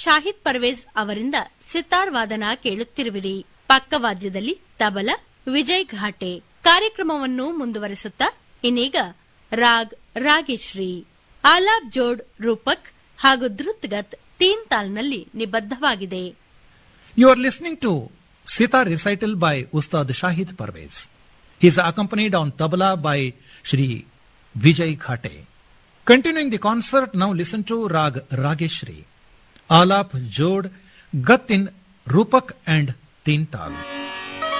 ಶಾಹಿದ್ ಪರ್ವೇಜ್ ಅವರಿಂದ ಸಿತಾರ್ ವಾದನ ಕೇಳುತ್ತಿರುವಿರಿ ಪಕ್ಕವಾದ್ಯದಲ್ಲಿ ತಬಲ ವಿಜಯ್ ಘಾಟೆ ಕಾರ್ಯಕ್ರಮವನ್ನು ಮುಂದುವರಿಸುತ್ತಾ ಇನ್ನೀಗ ರಾಗ್ ರಾಗೇಶ್ರೀ ಆಲಾಪ್ ಜೋಡ್ ರೂಪಕ್ ಹಾಗೂ ಧೃತ್ಗತ್ ತೀನ್ ತಾಲ್ನಲ್ಲಿ ನಿಬದ್ಧವಾಗಿದೆ You are listening to Sitar recital by Ustad Shahid Parvez. He is accompanied on tabla by Shri Vijay Khate. Continuing the concert, now listen to Rag Rageshri, Alap Jod, Gat in Rupak and Tintal.